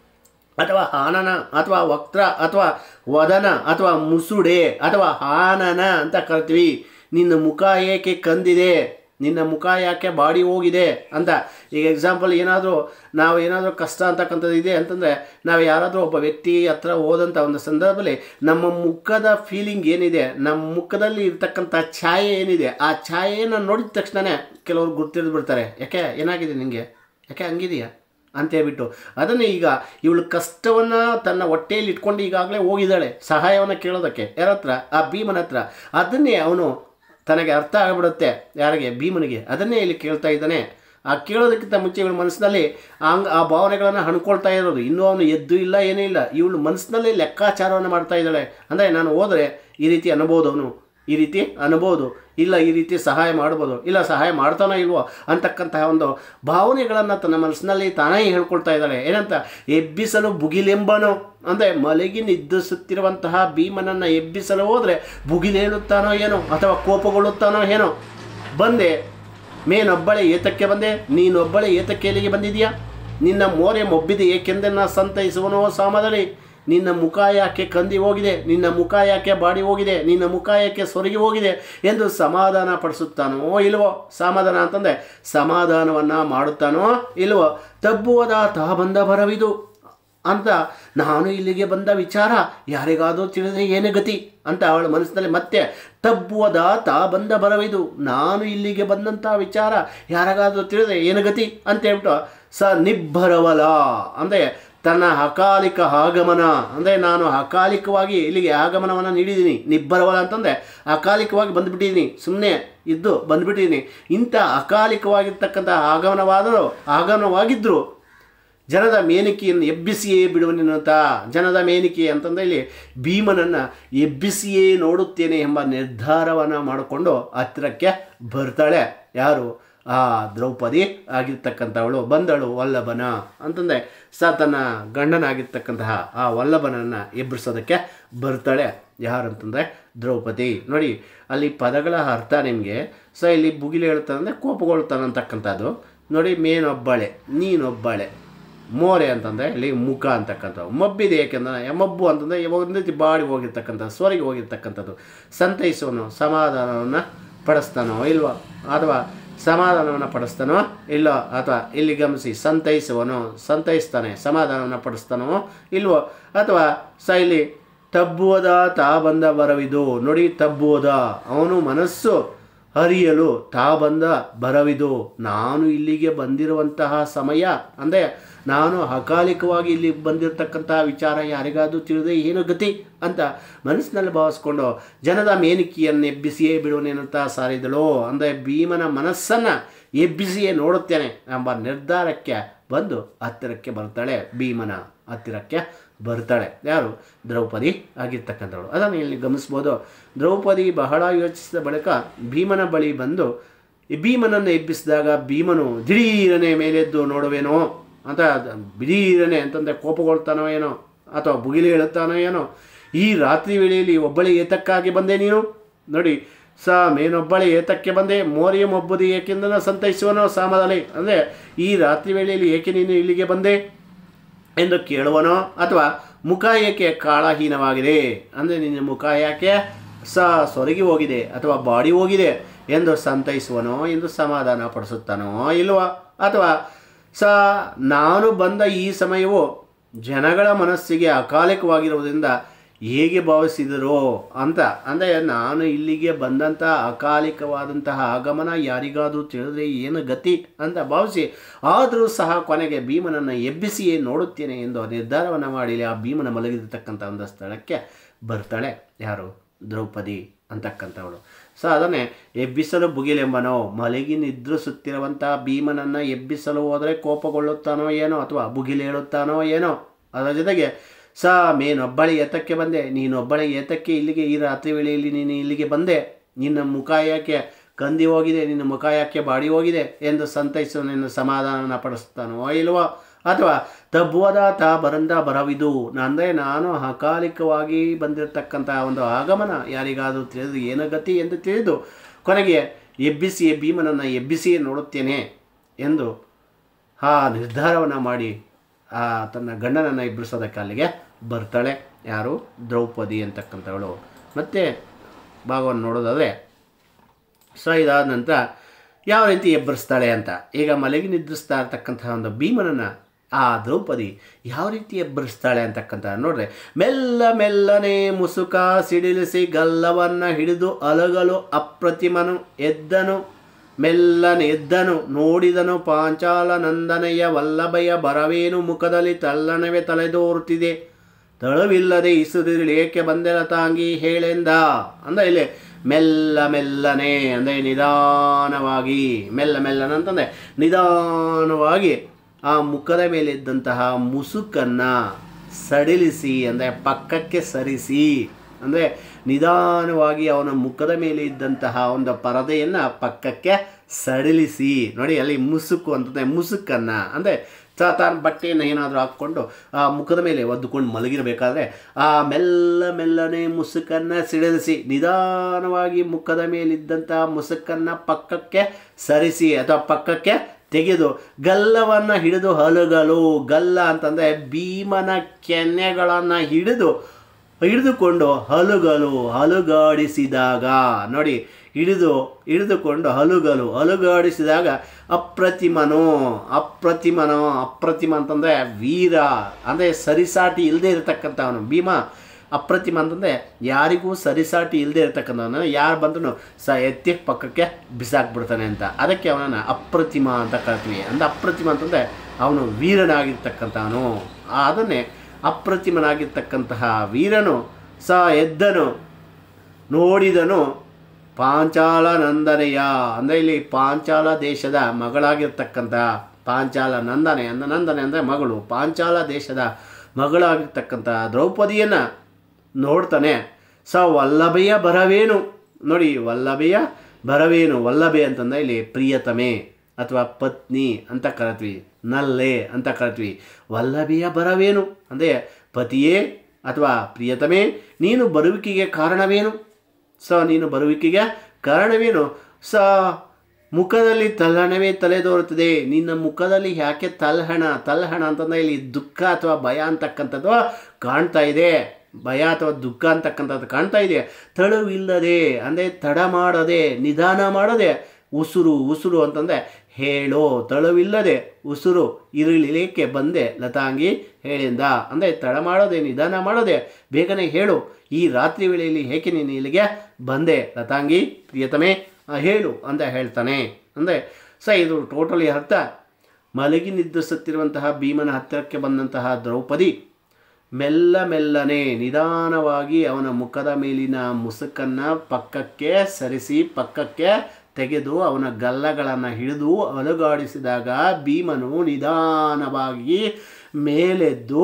ಅಥವಾ ಹಾನನ ಅಥವಾ ವಕ್ತ್ರ ಅಥವಾ ವದನ ಅಥವಾ ಮುಸುಡೆ ಅಥವಾ ಹಾನನ ಅಂತ ಕರಿತೀವಿ ನಿನ್ನ ಮುಖ ಏಕೆ ಕಂದಿದೆ ನಿನ್ನ ಮುಖ ಯಾಕೆ ಬಾಡಿ ಹೋಗಿದೆ ಅಂತ ಈಗ ಎಕ್ಸಾಂಪಲ್ ಏನಾದರೂ ನಾವು ಏನಾದರೂ ಕಷ್ಟ ಅಂತಕ್ಕಂಥದ್ದು ಇದೆ ಅಂತಂದರೆ ನಾವು ಯಾರಾದರೂ ಒಬ್ಬ ವ್ಯಕ್ತಿ ಹತ್ರ ಹೋದಂಥ ಒಂದು ಸಂದರ್ಭದಲ್ಲಿ ನಮ್ಮ ಮುಖದ ಫೀಲಿಂಗ್ ಏನಿದೆ ನಮ್ಮ ಮುಖದಲ್ಲಿ ಇರ್ತಕ್ಕಂಥ ಛಾಯೆ ಏನಿದೆ ಆ ಛಾಯೆಯನ್ನು ನೋಡಿದ ತಕ್ಷಣವೇ ಕೆಲವರು ಗುರ್ತಿಡಿದು ಬಿಡ್ತಾರೆ ಯಾಕೆ ಏನಾಗಿದೆ ನಿನಗೆ ಯಾಕೆ ಹಂಗಿದೆಯಾ ಅಂತ ಹೇಳ್ಬಿಟ್ಟು ಅದನ್ನೇ ಈಗ ಇವಳು ಕಷ್ಟವನ್ನು ತನ್ನ ಹೊಟ್ಟೆಯಲ್ಲಿ ಇಟ್ಕೊಂಡು ಈಗಾಗಲೇ ಹೋಗಿದ್ದಾಳೆ ಸಹಾಯವನ್ನು ಕೇಳೋದಕ್ಕೆ ಯಾರ ಹತ್ರ ಆ ಭೀಮನ ಹತ್ರ ಅದನ್ನೇ ಅವನು ತನಗೆ ಅರ್ಥ ಆಗಿಬಿಡುತ್ತೆ ಯಾರಿಗೆ ಭೀಮನಿಗೆ ಅದನ್ನೇ ಇಲ್ಲಿ ಕೇಳ್ತಾ ಇದ್ದಾನೆ ಆ ಕೇಳೋದಕ್ಕಿಂತ ಮುಂಚೆ ಇವಳ ಮನಸ್ಸಿನಲ್ಲಿ ಹಂಗೆ ಆ ಭಾವನೆಗಳನ್ನು ಹಣ್ಕೊಳ್ತಾ ಇರೋದು ಇನ್ನೂ ಅವನು ಎದ್ದು ಇಲ್ಲ ಏನೂ ಇಲ್ಲ ಇವಳು ಮನಸ್ಸಿನಲ್ಲಿ ಲೆಕ್ಕಾಚಾರವನ್ನು ಮಾಡ್ತಾ ಇದ್ದಾಳೆ ಅಂದರೆ ನಾನು ಹೋದರೆ ಈ ರೀತಿ ಅನ್ಬೋದು ಅವನು ಈ ರೀತಿ ಅನ್ಬೋದು ಇಲ್ಲ ಈ ರೀತಿ ಸಹಾಯ ಮಾಡ್ಬೋದು ಇಲ್ಲ ಸಹಾಯ ಮಾಡ್ತಾನೋ ಇಲ್ವೋ ಅಂತಕ್ಕಂತಹ ಒಂದು ಭಾವನೆಗಳನ್ನು ತನ್ನ ಮನಸ್ಸಿನಲ್ಲಿ ತಾನೇ ಹೇಳ್ಕೊಳ್ತಾ ಇದ್ದಾಳೆ ಏನಂತ ಎಬ್ಬಿಸಲು ಬುಗಿಲೆಂಬನು ಅಂದರೆ ಮಲಗಿ ನಿದ್ರಿಸುತ್ತಿರುವಂತಹ ಭೀಮನನ್ನು ಎಬ್ಬಿಸಲು ಹೋದರೆ ಬುಗಿಲೇಳುತ್ತಾನೋ ಏನೋ ಅಥವಾ ಕೋಪಗೊಳ್ಳುತ್ತಾನೋ ಏನೋ ಬಂದೆ ಮೇನೊಬ್ಬಳೆ ಏತಕ್ಕೆ ಬಂದೆ ನೀನೊಬ್ಬಳೆ ಏತಕ್ಕೆ ಎಲ್ಲಿಗೆ ಬಂದಿದೆಯಾ ನಿನ್ನ ಮೋರೆ ಮೊಬ್ಬಿದೆ ಏಕೆಂದನ್ನ ಸಂತೈಸುವನೋ ಸಾಮದಲ್ಲಿ ನಿನ್ನ ಮುಖ ಯಾಕೆ ಕಂದಿ ಹೋಗಿದೆ ನಿನ್ನ ಮುಖ ಯಾಕೆ ಬಾಡಿ ಹೋಗಿದೆ ನಿನ್ನ ಮುಖ ಯಾಕೆ ಸೊರಗಿ ಹೋಗಿದೆ ಎಂದು ಸಮಾಧಾನ ಪಡಿಸುತ್ತಾನೋ ಇಲ್ವೋ ಸಮಾಧಾನ ಅಂತಂದರೆ ಸಮಾಧಾನವನ್ನು ಮಾಡುತ್ತಾನೋ ಇಲ್ವೋ ತಬ್ಬುವದ ತಾ ಬಂದ ಬರವಿದು ಅಂತ ನಾನು ಇಲ್ಲಿಗೆ ಬಂದ ವಿಚಾರ ಯಾರಿಗಾದರೂ ತಿಳಿದ್ರೆ ಏನೇ ಗತಿ ಅಂತ ಅವಳ ಮನಸ್ಸಿನಲ್ಲಿ ಮತ್ತೆ ತಬ್ಬುವದ ತಾ ಬಂದ ಬರವಿದು ನಾನು ಇಲ್ಲಿಗೆ ಬಂದಂಥ ವಿಚಾರ ಯಾರಿಗಾದರೂ ತಿಳಿದ್ರೆ ಏನು ಗತಿ ಅಂತ ಹೇಳ್ಬಿಟ್ಟು ಸ ನಿಬ್ಬರವಲ ಅಂದರೆ ತನ್ನ ಅಕಾಲಿಕ ಆಗಮನ ಅಂದರೆ ನಾನು ಅಕಾಲಿಕವಾಗಿ ಇಲ್ಲಿಗೆ ಆಗಮನವನ್ನು ನೀಡಿದ್ದೀನಿ ನಿಬ್ಬರವಲ ಅಂತಂದರೆ ಅಕಾಲಿಕವಾಗಿ ಬಂದುಬಿಟ್ಟಿದ್ದೀನಿ ಸುಮ್ಮನೆ ಇದ್ದು ಬಂದುಬಿಟ್ಟಿದ್ದೀನಿ ಇಂಥ ಅಕಾಲಿಕವಾಗಿರ್ತಕ್ಕಂಥ ಆಗಮನವಾದರೂ ಆಗಮನವಾಗಿದ್ದರು ಜನದ ಮೇನಿಕೆಯನ್ನು ಎಬ್ಬಿಸಿಯೇ ಬಿಡುವನೆನ್ನುತ್ತಾ ಜನದ ಮೇನಿಕೆ ಅಂತಂದರೆ ಇಲ್ಲಿ ಭೀಮನನ್ನು ಎಬ್ಬಿಸಿಯೇ ನೋಡುತ್ತೇನೆ ಎಂಬ ನಿರ್ಧಾರವನ್ನು ಮಾಡಿಕೊಂಡು ಹತ್ತಿರಕ್ಕೆ ಬರ್ತಾಳೆ ಯಾರು ಆ ದ್ರೌಪದಿ ಆಗಿರ್ತಕ್ಕಂಥವಳು ಬಂದಳು ವಲ್ಲಭನ ಅಂತಂದರೆ ಸ ತನ್ನ ಗಂಡನಾಗಿರ್ತಕ್ಕಂತಹ ಆ ವಲ್ಲಭನನ್ನು ಎಬ್ಬರಿಸೋದಕ್ಕೆ ಬರ್ತಾಳೆ ಯಾರು ಅಂತಂದರೆ ದ್ರೌಪದಿ ನೋಡಿ ಅಲ್ಲಿ ಪದಗಳ ಅರ್ಥ ನಿಮಗೆ ಸೊ ಇಲ್ಲಿ ಬುಗಿಲು ಹೇಳ್ತಾನೆ ಅಂದರೆ ಕೋಪಗೊಳ್ತಾನೆ ಅಂತಕ್ಕಂಥದ್ದು ನೋಡಿ ಮೇನೊಬ್ಬಳೆ ನೀನೊಬ್ಬಳೆ ಮೋರೆ ಅಂತಂದರೆ ಇಲ್ಲಿ ಮುಖ ಅಂತಕ್ಕಂಥದ್ದು ಮಬ್ಬಿದೆ ಏಕೆಂದರೆ ಮಬ್ಬು ಅಂತಂದರೆ ಒಂದು ರೀತಿ ಬಾಡಿ ಹೋಗಿರ್ತಕ್ಕಂಥದ್ದು ಸ್ವರಿಗೆ ಹೋಗಿರ್ತಕ್ಕಂಥದ್ದು ಸಂತೈಸುವನು ಸಮಾಧಾನವನ್ನು ಪಡಿಸ್ತಾನೋ ಇಲ್ವೋ ಅಥವಾ ಸಮಾಧಾನವನ್ನು ಪಡಿಸ್ತಾನೋ ಇಲ್ಲೋ ಅಥವಾ ಇಲ್ಲಿ ಗಮನಿಸಿ ಸಂತೈಸುವನು ಸಂತೈಸ್ತಾನೆ ಸಮಾಧಾನವನ್ನು ಪಡಿಸ್ತಾನೋ ಇಲ್ವೋ ಅಥವಾ ಸ ಇಲ್ಲಿ ತಬ್ಬುವುದ ತಾ ಬಂದ ಬರವಿದು ನೋಡಿ ತಬ್ಬುವುದ ಅವನು ಮನಸ್ಸು ಹರಿಯಲು ತಾ ಬಂದ ಬರವಿದು ನಾನು ಇಲ್ಲಿಗೆ ಬಂದಿರುವಂತಹ ಸಮಯ ಅಂದರೆ ನಾನು ಅಕಾಲಿಕವಾಗಿ ಇಲ್ಲಿ ಬಂದಿರತಕ್ಕಂತಹ ವಿಚಾರ ಯಾರಿಗಾದರೂ ತಿಳಿದೇ ಏನು ಗತಿ ಅಂತ ಮನಸ್ಸಿನಲ್ಲಿ ಭಾವಿಸ್ಕೊಂಡು ಜನದ ಮೇನಿಕೆಯನ್ನು ಎಬ್ಬಿಸಿಯೇ ಬಿಡುವನೇನಂತ ಸಾರಿದಳು ಅಂದರೆ ಭೀಮನ ಮನಸ್ಸನ್ನು ಎಬ್ಬಿಸಿಯೇ ನೋಡುತ್ತೇನೆ ಎಂಬ ನಿರ್ಧಾರಕ್ಕೆ ಬಂದು ಹತ್ತಿರಕ್ಕೆ ಬರ್ತಾಳೆ ಭೀಮನ ಹತ್ತಿರಕ್ಕೆ ಬರ್ತಾಳೆ ಯಾರು ದ್ರೌಪದಿ ಆಗಿರ್ತಕ್ಕಂಥವಳು ಅದನ್ನು ಇಲ್ಲಿ ಗಮನಿಸ್ಬೋದು ದ್ರೌಪದಿ ಬಹಳ ಯೋಚಿಸಿದ ಬಳಿಕ ಭೀಮನ ಬಳಿ ಬಂದು ಈ ಭೀಮನನ್ನು ಎಬ್ಬಿಸಿದಾಗ ಭೀಮನು ದಿಢೀರನೆ ಮೇಲೆದ್ದು ನೋಡುವೇನೋ ಅಂತ ದಿಢೀರನೆ ಅಂತಂದರೆ ಕೋಪಗೊಳ್ತಾನೋ ಏನೋ ಅಥವಾ ಬುಗಿಲಿ ಹೇಳುತ್ತಾನೋ ಏನೋ ಈ ರಾತ್ರಿ ವೇಳೆಯಲ್ಲಿ ಒಬ್ಬಳೆ ಏತಕ್ಕಾಗಿ ಬಂದೆ ನೀನು ನೋಡಿ ಸ ಮೇನೊಬ್ಬಳೆ ಏತಕ್ಕೆ ಬಂದೆ ಮೋರಿಯ ಮೊಬ್ಬುದಿ ಏಕೆಂದರೆ ಸಂತೈಸುವನೋ ಸಾಮದಲ್ಲಿ ಅಂದರೆ ಈ ರಾತ್ರಿ ವೇಳೆಯಲ್ಲಿ ಏಕೆ ನೀನು ಇಲ್ಲಿಗೆ ಬಂದೆ ಎಂದು ಕೇಳುವನೋ ಅಥವಾ ಮುಖ ಏಕೆ ಕಾಳಹೀನವಾಗಿದೆ ಅಂದರೆ ನಿನ್ನ ಮುಖ ಯಾಕೆ ಸ ಸೊರಗಿ ಹೋಗಿದೆ ಅಥವಾ ಬಾಡಿ ಹೋಗಿದೆ ಎಂದು ಸಂತೈಸುವನೋ ಎಂದು ಸಮಾಧಾನ ಪಡಿಸುತ್ತಾನೋ ಇಲ್ವಾ ಅಥವಾ ಸ ನಾನು ಬಂದ ಈ ಸಮಯವು ಜನಗಳ ಮನಸ್ಸಿಗೆ ಅಕಾಲಿಕವಾಗಿರುವುದರಿಂದ ಹೇಗೆ ಭಾವಿಸಿದರೋ ಅಂತ ಅಂದರೆ ನಾನು ಇಲ್ಲಿಗೆ ಬಂದಂಥ ಅಕಾಲಿಕವಾದಂತಹ ಆಗಮನ ಯಾರಿಗಾದರೂ ತಿಳಿದ್ರೆ ಏನು ಗತಿ ಅಂತ ಭಾವಿಸಿ ಆದರೂ ಸಹ ಕೊನೆಗೆ ಭೀಮನನ್ನು ಎಬ್ಬಿಸಿಯೇ ನೋಡುತ್ತೇನೆ ಎಂದು ನಿರ್ಧಾರವನ್ನು ಮಾಡಿ ಆ ಭೀಮನ ಮಲಗಿರತಕ್ಕಂಥ ಒಂದು ಸ್ಥಳಕ್ಕೆ ಬರ್ತಾಳೆ ಯಾರು ದ್ರೌಪದಿ ಅಂತಕ್ಕಂಥವಳು ಸೊ ಅದನ್ನೇ ಎಬ್ಬಿಸಲು ಬುಗಿಲೆಂಬನೋ ಮಲಗಿ ನಿದ್ರಿಸುತ್ತಿರುವಂಥ ಭೀಮನನ್ನು ಎಬ್ಬಿಸಲು ಹೋದರೆ ಕೋಪಗೊಳ್ಳುತ್ತಾನೋ ಏನೋ ಅಥವಾ ಬುಗಿಲೇಳುತ್ತಾನೋ ಏನೋ ಅದರ ಜೊತೆಗೆ ಸ ಮೇನೊಬ್ಬಳೆ ಏತಕ್ಕೆ ಬಂದೆ ನೀನೊಬ್ಬಳೆ ಏತಕ್ಕೆ ಇಲ್ಲಿಗೆ ಈ ರಾತ್ರಿ ವೇಳೆಯಲ್ಲಿ ನೀನು ಇಲ್ಲಿಗೆ ಬಂದೆ ನಿನ್ನ ಮುಖ ಯಾಕೆ ಕಂದಿ ಹೋಗಿದೆ ನಿನ್ನ ಮುಖ ಯಾಕೆ ಬಾಡಿ ಹೋಗಿದೆ ಎಂದು ಸಂತೈಸು ನಿನ್ನ ಸಮಾಧಾನ ಪಡಿಸ್ತಾನೋ ಇಲ್ವೋ ಅಥವಾ ತಬ್ಬುವದ ತಾ ಬರಂದ ಬರವಿದು ಅಂದರೆ ನಾನು ಅಕಾಲಿಕವಾಗಿ ಬಂದಿರತಕ್ಕಂಥ ಒಂದು ಆಗಮನ ಯಾರಿಗಾದರೂ ತಿಳಿದು ಏನು ಗತಿ ಎಂದು ತಿಳಿದು ಕೊನೆಗೆ ಎಬ್ಬಿಸಿ ಭೀಮನನ್ನು ಎಬ್ಬಿಸಿಯೇ ನೋಡುತ್ತೇನೆ ಎಂದು ಆ ನಿರ್ಧಾರವನ್ನು ಮಾಡಿ ಆ ತನ್ನ ಗಂಡನನ್ನು ಇಬ್ಬರಿಸೋದಕ್ಕೆ ಅಲ್ಲಿಗೆ ಬರ್ತಾಳೆ ಯಾರು ದ್ರೌಪದಿ ಅಂತಕ್ಕಂಥವಳು ಮತ್ತು ಭಾಗವನ್ನು ನೋಡೋದಾದರೆ ಸೊ ಇದಾದ ನಂತರ ಯಾವ ರೀತಿ ಎಬ್ಬರಿಸ್ತಾಳೆ ಅಂತ ಈಗ ಮಲಗಿ ನಿದ್ರಿಸ್ತಾ ಇರ್ತಕ್ಕಂತಹ ಒಂದು ಭೀಮನನ್ನು ಆ ದ್ರೌಪದಿ ಯಾವ ರೀತಿ ಎಬ್ಬರಿಸ್ತಾಳೆ ಅಂತಕ್ಕಂಥ ನೋಡ್ರೆ ಮೆಲ್ಲ ಮೆಲ್ಲನೆ ಮುಸುಕ ಸಿಡಿಲಿಸಿ ಗಲ್ಲವನ್ನು ಹಿಡಿದು ಅಲಗಲು ಅಪ್ರತಿಮನು ಎದ್ದನು ಮೆಲ್ಲನೆ ಎದ್ದನು ನೋಡಿದನು ಪಾಂಚಾಲ ನಂದನೆಯ ವಲ್ಲಭಯ ಬರವೇನು ಮುಖದಲ್ಲಿ ತಲ್ಲಣವೇ ತಲೆದೋರುತ್ತಿದೆ ತಳವಿಲ್ಲದೆ ಇಸುದಿರಲಿ ಏಕೆ ಬಂದೆಲ ತಾಂಗಿ ಹೇಳೆಂದ ಅಂದರೆ ಇಲ್ಲಿ ಮೆಲ್ಲ ಮೆಲ್ಲನೆ ಅಂದರೆ ನಿಧಾನವಾಗಿ ಮೆಲ್ಲ ಮೆಲ್ಲನೆ ಅಂತಂದರೆ ನಿಧಾನವಾಗಿ ಆ ಮುಖದ ಮೇಲೆ ಇದ್ದಂತಹ ಮುಸುಕನ್ನು ಸಡಿಲಿಸಿ ಅಂದರೆ ಪಕ್ಕಕ್ಕೆ ಸರಿಸಿ ಅಂದರೆ ನಿಧಾನವಾಗಿ ಅವನ ಮುಖದ ಮೇಲೆ ಇದ್ದಂತಹ ಒಂದು ಪರದೆಯನ್ನು ಪಕ್ಕಕ್ಕೆ ಸಡಿಲಿಸಿ ನೋಡಿ ಅಲ್ಲಿ ಮುಸುಕು ಅಂತಂದರೆ ಮುಸುಕನ್ನು ಅಂದರೆ ತಾನು ಬಟ್ಟೆಯನ್ನು ಏನಾದರೂ ಹಾಕ್ಕೊಂಡು ಆ ಮುಖದ ಮೇಲೆ ಒದ್ದುಕೊಂಡು ಮಲಗಿರಬೇಕಾದ್ರೆ ಆ ಮೆಲ್ಲ ಮೆಲ್ಲನೆ ಮುಸುಕನ್ನು ಸಿಡಿಲಿಸಿ ನಿಧಾನವಾಗಿ ಮುಖದ ಮೇಲಿದ್ದಂತಹ ಮುಸುಕನ್ನು ಪಕ್ಕಕ್ಕೆ ಸರಿಸಿ ಅಥವಾ ಪಕ್ಕಕ್ಕೆ ತೆಗೆದು ಗಲ್ಲವನ್ನು ಹಿಡಿದು ಹಲಗಲು ಗಲ್ಲ ಅಂತಂದರೆ ಭೀಮನ ಕೆನ್ನೆಗಳನ್ನು ಹಿಡಿದು ಹಿಡಿದುಕೊಂಡು ಹಲುಗಲು ಹಲುಗಾಡಿಸಿದಾಗ ನೋಡಿ ಹಿಡಿದು ಹಿಡಿದುಕೊಂಡು ಹಲುಗಲು ಹಲುಗಾಡಿಸಿದಾಗ ಅಪ್ರತಿಮನು ಅಪ್ರತಿಮನು ಅಪ್ರತಿಮ ಅಂತಂದರೆ ವೀರ ಅಂದರೆ ಸರಿಸಾಟಿ ಇಲ್ಲದೆ ಇರತಕ್ಕಂಥವನು ಭೀಮ ಅಪ್ರತಿಮ ಅಂತಂದರೆ ಯಾರಿಗೂ ಸರಿಸಾಟಿ ಇಲ್ಲದೆ ಇರತಕ್ಕಂಥವನು ಯಾರು ಬಂದರೂ ಸ ಎತ್ತಿ ಪಕ್ಕಕ್ಕೆ ಬಿಸಾಕ್ಬಿಡ್ತಾನೆ ಅಂತ ಅದಕ್ಕೆ ಅವನನ್ನು ಅಪ್ರತಿಮ ಅಂತ ಕರಿತೀವಿ ಅಂದರೆ ಅಪ್ರತಿಮ ಅಂತಂದರೆ ಅವನು ವೀರನಾಗಿರ್ತಕ್ಕಂಥವನು ಅದನ್ನೇ ಅಪ್ರತಿಮನಾಗಿರ್ತಕ್ಕಂತಹ ವೀರನು ಸ ಎದ್ದನು ನೋಡಿದನು ಪಾಂಚಾಲ ನಂದನೆಯ ಅಂದರೆ ಇಲ್ಲಿ ಪಾಂಚಾಲ ದೇಶದ ಮಗಳಾಗಿರ್ತಕ್ಕಂಥ ಪಾಂಚಾಲ ನಂದನೆ ಅಂದ ನಂದನೆ ಅಂದರೆ ಮಗಳು ಪಾಂಚಾಲ ದೇಶದ ಮಗಳಾಗಿರ್ತಕ್ಕಂಥ ದ್ರೌಪದಿಯನ್ನು ನೋಡ್ತಾನೆ ಸ ವಲ್ಲಭೆಯ ಬರವೇನು ನೋಡಿ ವಲ್ಲಭೆಯ ಬರವೇನು ವಲ್ಲಭೆ ಅಂತಂದ್ರೆ ಇಲ್ಲಿ ಪ್ರಿಯತಮೆ ಅಥವಾ ಪತ್ನಿ ಅಂತ ಕರಿತೀವಿ ನಲ್ಲೆ ಅಂತ ಕರಿತೀವಿ ವಲ್ಲಭೆಯ ಬರವೇನು ಅಂದರೆ ಪತಿಯೇ ಅಥವಾ ಪ್ರಿಯತಮೆ ನೀನು ಬರುವಿಕೆಗೆ ಕಾರಣವೇನು ಸ ನೀನು ಬರುವಿಕೆಗೆ ಕಾರಣವೇನು ಸ ಮುಖದಲ್ಲಿ ತಲ್ಲಣವೇ ತಲೆದೋರುತ್ತದೆ ನಿನ್ನ ಮುಖದಲ್ಲಿ ಯಾಕೆ ತಲ್ಹಣ ತಲ್ಹಣ ಅಂತಂದ್ರೆ ಇಲ್ಲಿ ದುಃಖ ಅಥವಾ ಭಯ ಅಂತಕ್ಕಂಥದ್ದು ಕಾಣ್ತಾ ಇದೆ ಭಯ ಅಥವಾ ದುಃಖ ಅಂತಕ್ಕಂಥದ್ದು ಕಾಣ್ತಾ ಇದೆ ತಳುವಿಲ್ಲದೆ ಅಂದರೆ ತಡ ಮಾಡದೆ ನಿಧಾನ ಮಾಡದೆ ಉಸುರು ಉಸುರು ಅಂತಂದರೆ ಹೇಳೋ ತಳುವಿಲ್ಲದೆ ಉಸುರು ಇರಲಿಕ್ಕೆ ಬಂದೆ ಲತಾಂಗಿ ಹೇಳಿಂದ ಅಂದರೆ ತಡ ಮಾಡದೆ ನಿಧಾನ ಮಾಡದೆ ಬೇಗನೆ ಹೇಳು ಈ ರಾತ್ರಿ ವೇಳೆಯಲ್ಲಿ ಏಕೆ ನೀನು ಇಲ್ಲಿಗೆ ಬಂದೆ ಲತಾಂಗಿ ಪ್ರಿಯತಮೆ ಆ, ಹೇಳು ಅಂತ ಹೇಳ್ತಾನೆ ಅಂದರೆ ಸ ಇದು ಟೋಟಲಿ ಅರ್ಥ ಮಲಗಿ ನಿದ್ರಿಸುತ್ತಿರುವಂತಹ ಭೀಮನ ಹತ್ತಿರಕ್ಕೆ ಬಂದಂತಹ ದ್ರೌಪದಿ ಮೆಲ್ಲ ಮೆಲ್ಲನೆ ನಿಧಾನವಾಗಿ ಅವನ ಮುಖದ ಮೇಲಿನ ಮುಸುಕನ್ನು ಪಕ್ಕಕ್ಕೆ ಸರಿಸಿ ಪಕ್ಕಕ್ಕೆ ತೆಗೆದು ಅವನ ಗಲ್ಲಗಳನ್ನು ಹಿಡಿದು ಅಲುಗಾಡಿಸಿದಾಗ ಭೀಮನು ನಿಧಾನವಾಗಿ ಮೇಲೆದ್ದು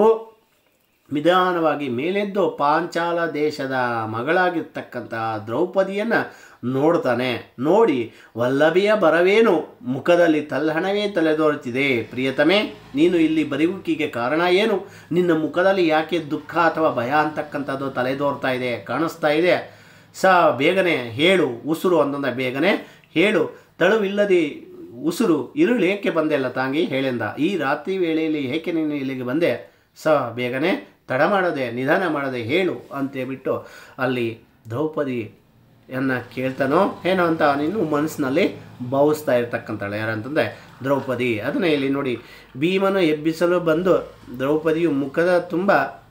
ನಿಧಾನವಾಗಿ ಮೇಲೆದ್ದು ಪಾಂಚಾಲ ದೇಶದ ಮಗಳಾಗಿರ್ತಕ್ಕಂಥ ದ್ರೌಪದಿಯನ್ನು ನೋಡ್ತಾನೆ ನೋಡಿ ವಲ್ಲಭೆಯ ಬರವೇನು ಮುಖದಲ್ಲಿ ತಲ್ಲಹಣವೇ ತಲೆದೋರುತ್ತಿದೆ ಪ್ರಿಯತಮೆ ನೀನು ಇಲ್ಲಿ ಬರುವಿಕೆಗೆ ಕಾರಣ ಏನು ನಿನ್ನ ಮುಖದಲ್ಲಿ ಯಾಕೆ ದುಃಖ ಅಥವಾ ಭಯ ಅಂತಕ್ಕಂಥದ್ದು ತಲೆದೋರ್ತಾ ಇದೆ ಕಾಣಿಸ್ತಾ ಇದೆ ಸ ಬೇಗನೆ ಹೇಳು ಉಸುರು ಅಂತಂದ ಬೇಗನೆ ಹೇಳು ತಳುವಿಲ್ಲದೆ ಉಸುರು ಇರುಳು ಏಕೆ ಬಂದೆ ಅಲ್ಲ ತಾಂಗಿ ಹೇಳಿಂದ ಈ ರಾತ್ರಿ ವೇಳೆಯಲ್ಲಿ ಏಕೆ ನೀನು ಇಲ್ಲಿಗೆ ಬಂದೆ ಸ ಬೇಗನೆ ತಡ ಮಾಡದೆ ನಿಧಾನ ಮಾಡದೆ ಹೇಳು ಅಂತೇಳ್ಬಿಟ್ಟು ಅಲ್ಲಿ ದ್ರೌಪದಿಯನ್ನು ಕೇಳ್ತಾನೋ ಏನೋ ಅಂತ ನೀನು ಮನಸ್ಸಿನಲ್ಲಿ ಭಾವಿಸ್ತಾ ಇರ್ತಕ್ಕಂಥಳು ಯಾರಂತಂದರೆ ದ್ರೌಪದಿ ಅದನ್ನೇ ಇಲ್ಲಿ ನೋಡಿ ಭೀಮನು ಎಬ್ಬಿಸಲು ಬಂದು ದ್ರೌಪದಿಯು ಮುಖದ ತುಂಬ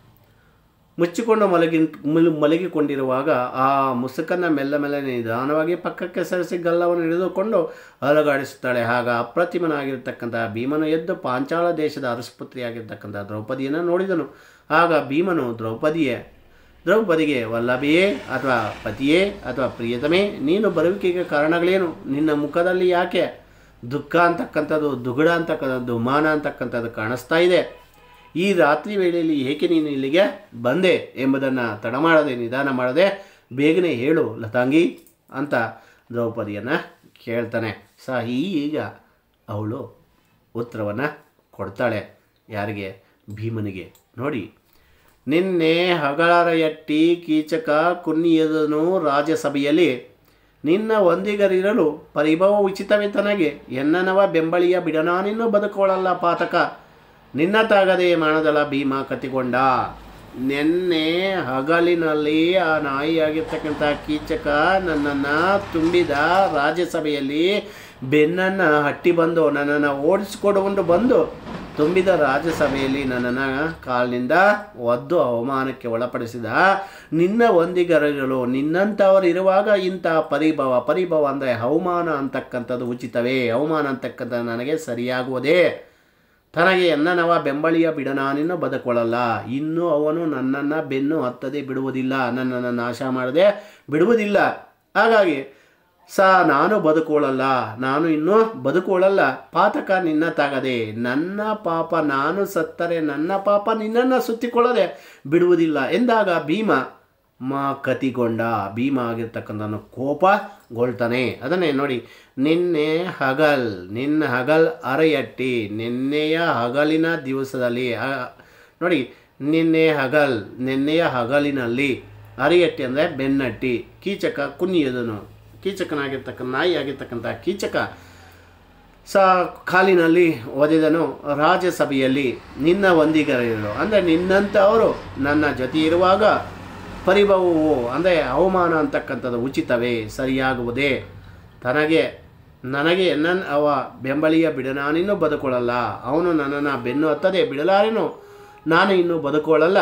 ಮುಚ್ಚಿಕೊಂಡು ಮಲಗಿ ಮುಲ್- ಮಲಗಿಕೊಂಡಿರುವಾಗ ಆ ಮುಸುಕನ್ನು ಮೆಲ್ಲ ಮೆಲ್ಲನೆ ನಿಧಾನವಾಗಿ ಪಕ್ಕಕ್ಕೆ ಸರಿಸಿ ಗಲ್ಲವನ್ನು ಹಿಡಿದುಕೊಂಡು ಅಲುಗಾಡಿಸುತ್ತಾಳೆ ಆಗ ಅಪ್ರತಿಮನಾಗಿರ್ತಕ್ಕಂಥ ಭೀಮನು ಎದ್ದು ಪಾಂಚಾಲ ದೇಶದ ಅರಸ್ಪುತ್ರಿಯಾಗಿರ್ತಕ್ಕಂಥ ದ್ರೌಪದಿಯನ್ನು ನೋಡಿದನು ಆಗ ಭೀಮನು ದ್ರೌಪದಿಯೇ ದ್ರೌಪದಿಗೆ ವಲ್ಲಭೆಯೇ ಅಥವಾ ಪತಿಯೇ ಅಥವಾ ಪ್ರಿಯತಮೇ ನೀನು ಬರುವಿಕೆಗೆ ಕಾರಣಗಳೇನು ನಿನ್ನ ಮುಖದಲ್ಲಿ ಯಾಕೆ ದುಃಖ ಅಂತಕ್ಕಂಥದ್ದು ದುಗುಡ ಅಂತಕ್ಕಂಥದ್ದು ಮಾನ ಅಂತಕ್ಕಂಥದ್ದು ಕಾಣಿಸ್ತಾ ಇದೆ ಈ ರಾತ್ರಿ ವೇಳೆಯಲ್ಲಿ ಏಕೆ ನೀನು ಇಲ್ಲಿಗೆ ಬಂದೆ ಎಂಬುದನ್ನು ತಡ ಮಾಡದೆ ನಿಧಾನ ಮಾಡದೆ ಬೇಗನೆ ಹೇಳು ಲತಾಂಗಿ ಅಂತ ದ್ರೌಪದಿಯನ್ನು ಕೇಳ್ತಾನೆ ಸ ಈಗ ಅವಳು ಉತ್ತರವನ್ನು ಕೊಡ್ತಾಳೆ ಯಾರಿಗೆ ಭೀಮನಿಗೆ ನೋಡಿ ನಿನ್ನೆ ಹಗಳರ ಎಟ್ಟಿ ಕೀಚಕ ಕುನ್ನಿಯದನು ರಾಜ್ಯಸಭೆಯಲ್ಲಿ ನಿನ್ನ ಒಂದಿಗರಿರಲು ಪರಿಭವ ಉಚಿತವೇ ತನಗೆ ಎನ್ನನವ ಬೆಂಬಳಿಯ ಬಿಡನಾನಿನ್ನು ಬದುಕೋಳಲ್ಲ ಪಾತಕ ನಿನ್ನ ತಾಗದೆ ಮಾಡದಳ ಭೀಮ ಕತಿಗೊಂಡ ನಿನ್ನೆ ಹಗಲಿನಲ್ಲಿ ಆ ನಾಯಿಯಾಗಿರ್ತಕ್ಕಂಥ ಕೀಚಕ ನನ್ನನ್ನು ತುಂಬಿದ ರಾಜ್ಯಸಭೆಯಲ್ಲಿ ಬೆನ್ನನ್ನು ಹಟ್ಟಿ ಬಂದು ನನ್ನನ್ನು ಓಡಿಸಿಕೊಡುಕೊಂಡು ಬಂದು ತುಂಬಿದ ರಾಜ್ಯಸಭೆಯಲ್ಲಿ ನನ್ನನ್ನು ಕಾಲಿನಿಂದ ಒದ್ದು ಅವಮಾನಕ್ಕೆ ಒಳಪಡಿಸಿದ ನಿನ್ನ ಒಂದಿಗರಗಳು ನಿನ್ನಂಥವರು ಇರುವಾಗ ಇಂಥ ಪರಿಭವ ಪರಿಭವ ಅಂದರೆ ಅವಮಾನ ಅಂತಕ್ಕಂಥದ್ದು ಉಚಿತವೇ ಅವಮಾನ ಅಂತಕ್ಕಂಥದ್ದು ನನಗೆ ಸರಿಯಾಗುವುದೇ ತನಗೆ ಎನ್ನನವ ಬೆಂಬಳಿಯ ಬಿಡನಾನಿನ್ನು ಬದುಕೊಳ್ಳಲ್ಲ ಇನ್ನು ಅವನು ನನ್ನನ್ನು ಬೆನ್ನು ಹತ್ತದೆ ಬಿಡುವುದಿಲ್ಲ ನನ್ನನ್ನು ನಾಶ ಮಾಡದೆ ಬಿಡುವುದಿಲ್ಲ ಹಾಗಾಗಿ ಸ ನಾನು ಬದುಕೊಳ್ಳಲ್ಲ ನಾನು ಇನ್ನೂ ಬದುಕೊಳ್ಳಲ್ಲ ಪಾತಕ ನಿನ್ನ ತಾಗದೆ ನನ್ನ ಪಾಪ ನಾನು ಸತ್ತರೆ ನನ್ನ ಪಾಪ ನಿನ್ನನ್ನು ಸುತ್ತಿಕೊಳ್ಳದೆ ಬಿಡುವುದಿಲ್ಲ ಎಂದಾಗ ಭೀಮ ಮಾ ಕತಿಗೊಂಡ ಭೀಮ ಆಗಿರ್ತಕ್ಕಂಥವನು ಕೋಪಗೊಳ್ತಾನೆ ಅದನ್ನೇ ನೋಡಿ ನಿನ್ನೆ ಹಗಲ್ ನಿನ್ನ ಹಗಲ್ ಅರೆಯಟ್ಟಿ ನಿನ್ನೆಯ ಹಗಲಿನ ದಿವಸದಲ್ಲಿ ಆ- ನೋಡಿ ನಿನ್ನೆ ಹಗಲ್ ನಿನ್ನೆಯ ಹಗಲಿನಲ್ಲಿ ಅರಿಯಟ್ಟಿ ಅಂದರೆ ಬೆನ್ನಟ್ಟಿ ಕೀಚಕ ಕುನಿಯದನು ಕೀಚಕನಾಗಿರ್ತಕ್ಕಂಥ ನಾಯಿ ಆಗಿರ್ತಕ್ಕಂಥ ಕೀಚಕ ಸ ಕಾಲಿನಲ್ಲಿ ಒದೆದನು ರಾಜ್ಯಸಭೆಯಲ್ಲಿ ನಿನ್ನ ಒಂದಿಗರಿರು ಅಂದರೆ ನಿನ್ನಂಥವರು ನನ್ನ ಜೊತೆ ಇರುವಾಗ ಪರಿಭವವು ಅಂದರೆ ಅವಮಾನ ಅಂತಕ್ಕಂಥದ್ದು ಉಚಿತವೇ ಸರಿಯಾಗುವುದೇ ತನಗೆ ನನಗೆ ನನ್ನ ಅವ ಬೆಂಬಲಿಯ ಬಿಡನಾನಿನ್ನೂ ಬದುಕೊಳ್ಳಲ್ಲ ಅವನು ನನ್ನನ್ನು ಬೆನ್ನು ಹತ್ತದೆ ಬಿಡಲಾರೇನು ನಾನು ಇನ್ನೂ ಬದುಕೊಳ್ಳಲ್ಲ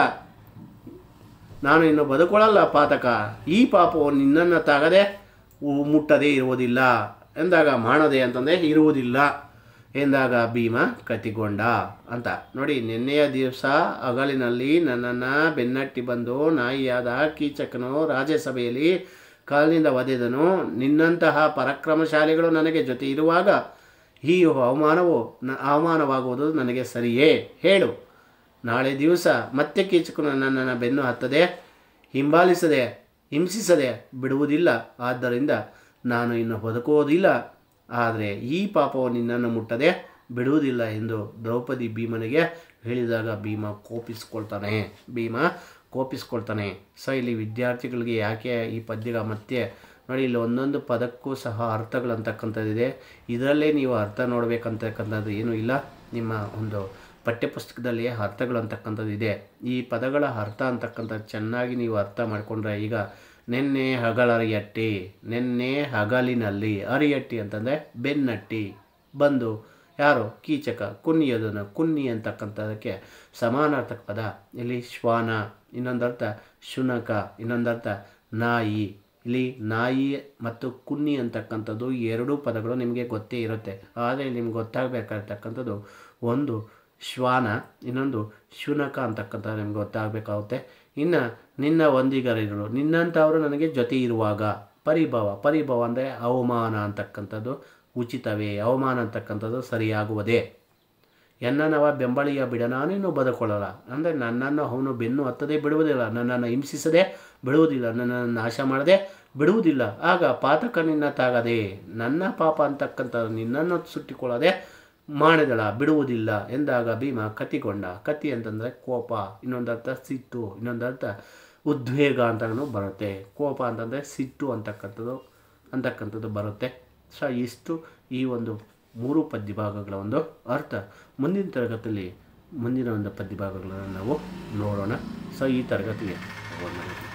ನಾನು ಇನ್ನು ಬದುಕೊಳ್ಳಲ್ಲ ಪಾತಕ ಈ ಪಾಪವು ನಿನ್ನನ್ನು ತಾಗದೆ ಉ- ಮುಟ್ಟದೇ ಇರುವುದಿಲ್ಲ ಎಂದಾಗ ಮಾಡದೆ ಅಂತಂದರೆ ಇರುವುದಿಲ್ಲ ಎಂದಾಗ ಭೀಮ ಕತಿಗೊಂಡ ಅಂತ ನೋಡಿ ನಿನ್ನೆಯ ದಿವಸ ಹಗಲಿನಲ್ಲಿ ನನ್ನನ್ನು ಬೆನ್ನಟ್ಟಿ ಬಂದು ನಾಯಿಯಾದ ಕೀಚಕನು ರಾಜ್ಯಸಭೆಯಲ್ಲಿ ಕಾಲಿನಿಂದ ಒದೆದನು ನಿನ್ನಂತಹ ಪರಾಕ್ರಮಶಾಲಿಗಳು ನನಗೆ ಜೊತೆ ಇರುವಾಗ ಈ ಅವಮಾನವು ನ ಅವಮಾನವಾಗುವುದು ನನಗೆ ಸರಿಯೇ ಹೇಳು ನಾಳೆ ದಿವಸ ಮತ್ತೆ ಕೀಚಕನು ನನ್ನನ್ನು ಬೆನ್ನು ಹತ್ತದೆ ಹಿಂಬಾಲಿಸದೆ ಹಿಂಸಿಸದೆ ಬಿಡುವುದಿಲ್ಲ ಆದ್ದರಿಂದ ನಾನು ಇನ್ನು ಬದುಕುವುದಿಲ್ಲ ಆದರೆ ಈ ಪಾಪವು ನಿನ್ನನ್ನು ಮುಟ್ಟದೆ ಬಿಡುವುದಿಲ್ಲ ಎಂದು ದ್ರೌಪದಿ ಭೀಮನಿಗೆ ಹೇಳಿದಾಗ ಭೀಮ ಕೋಪಿಸ್ಕೊಳ್ತಾನೆ ಭೀಮ ಕೋಪಿಸ್ಕೊಳ್ತಾನೆ ಸೊ ಇಲ್ಲಿ ವಿದ್ಯಾರ್ಥಿಗಳಿಗೆ ಯಾಕೆ ಈ ಪದ್ಯಗ ಮತ್ತೆ ನೋಡಿ ಇಲ್ಲಿ ಒಂದೊಂದು ಪದಕ್ಕೂ ಸಹ ಅರ್ಥಗಳಂತಕ್ಕಂಥದ್ದಿದೆ ಇದರಲ್ಲೇ ನೀವು ಅರ್ಥ ನೋಡಬೇಕಂತಕ್ಕಂಥದ್ದು ಏನೂ ಇಲ್ಲ ನಿಮ್ಮ ಒಂದು ಪಠ್ಯಪುಸ್ತಕದಲ್ಲಿ ಅರ್ಥಗಳು ಅಂತಕ್ಕಂಥದ್ದು ಇದೆ ಈ ಪದಗಳ ಅರ್ಥ ಅಂತಕ್ಕಂಥದ್ದು ಚೆನ್ನಾಗಿ ನೀವು ಅರ್ಥ ಮಾಡಿಕೊಂಡ್ರೆ ಈಗ ನಿನ್ನೆ ಹಗಲರಿಯಟ್ಟಿ ನಿನ್ನೆ ಹಗಲಿನಲ್ಲಿ ಅರಿಯಟ್ಟಿ ಅಂತಂದರೆ ಬೆನ್ನಟ್ಟಿ ಬಂದು ಯಾರು ಕೀಚಕ ಕುನ್ನಿಯೋದನ್ನು ಕುನ್ನಿ ಅಂತಕ್ಕಂಥದಕ್ಕೆ ಸಮಾನಾರ್ಥಕ ಪದ ಇಲ್ಲಿ ಶ್ವಾನ ಇನ್ನೊಂದರ್ಥ ಶುನಕ ಇನ್ನೊಂದರ್ಥ ನಾಯಿ ಇಲ್ಲಿ ನಾಯಿ ಮತ್ತು ಕುನ್ನಿ ಅಂತಕ್ಕಂಥದ್ದು ಎರಡೂ ಪದಗಳು ನಿಮಗೆ ಗೊತ್ತೇ ಇರುತ್ತೆ ಆದರೆ ನಿಮ್ಗೆ ಗೊತ್ತಾಗಬೇಕಾಗಿರ್ತಕ್ಕಂಥದ್ದು ಒಂದು ಶ್ವಾನ ಇನ್ನೊಂದು ಶುನಕ ಅಂತಕ್ಕಂಥ ನಿಮ್ಗೆ ಗೊತ್ತಾಗಬೇಕಾಗುತ್ತೆ ಇನ್ನು ನಿನ್ನ ಒಂದಿಗರಿಗಳು ನಿನ್ನಂಥವರು ನನಗೆ ಜೊತೆ ಇರುವಾಗ ಪರಿಭವ ಪರಿಭವ ಅಂದರೆ ಅವಮಾನ ಅಂತಕ್ಕಂಥದ್ದು ಉಚಿತವೇ ಅವಮಾನ ಅಂತಕ್ಕಂಥದ್ದು ಸರಿಯಾಗುವುದೇ ಎನ್ನನವ ಬೆಂಬಳಿಯ ಬಿಡ ನಾನಿನ್ನೂ ಬದುಕೊಳ್ಳಲ್ಲ ಅಂದರೆ ನನ್ನನ್ನು ಅವನು ಬೆನ್ನು ಹತ್ತದೇ ಬಿಡುವುದಿಲ್ಲ ನನ್ನನ್ನು ಹಿಂಸಿಸದೆ ಬಿಡುವುದಿಲ್ಲ ನನ್ನನ್ನು ನಾಶ ಮಾಡದೆ ಬಿಡುವುದಿಲ್ಲ ಆಗ ಪಾತಕ ನಿನ್ನ ತಾಗದೆ ನನ್ನ ಪಾಪ ಅಂತಕ್ಕಂಥ ನಿನ್ನನ್ನು ಸುಟ್ಟಿಕೊಳ್ಳದೆ ಮಾಡಿದಳ ಬಿಡುವುದಿಲ್ಲ ಎಂದಾಗ ಭೀಮ ಕತಿಗೊಂಡ ಕತಿ ಅಂತಂದರೆ ಕೋಪ ಇನ್ನೊಂದರ್ಥ ಸಿಟ್ಟು ಇನ್ನೊಂದರ್ಥ ಉದ್ವೇಗ ಅಂತಲೂ ಬರುತ್ತೆ ಕೋಪ ಅಂತಂದರೆ ಸಿಟ್ಟು ಅಂತಕ್ಕಂಥದ್ದು ಅಂತಕ್ಕಂಥದ್ದು ಬರುತ್ತೆ ಸೊ ಇಷ್ಟು ಈ ಒಂದು ಮೂರು ಪದ್ಯಭಾಗಗಳ ಒಂದು ಅರ್ಥ ಮುಂದಿನ ತರಗತಿಯಲ್ಲಿ ಮುಂದಿನ ಒಂದು ಪದ್ಯಭಾಗಗಳನ್ನು ನಾವು ನೋಡೋಣ ಸೊ ಈ ತರಗತಿಗೆ ಹೋಗೋಣ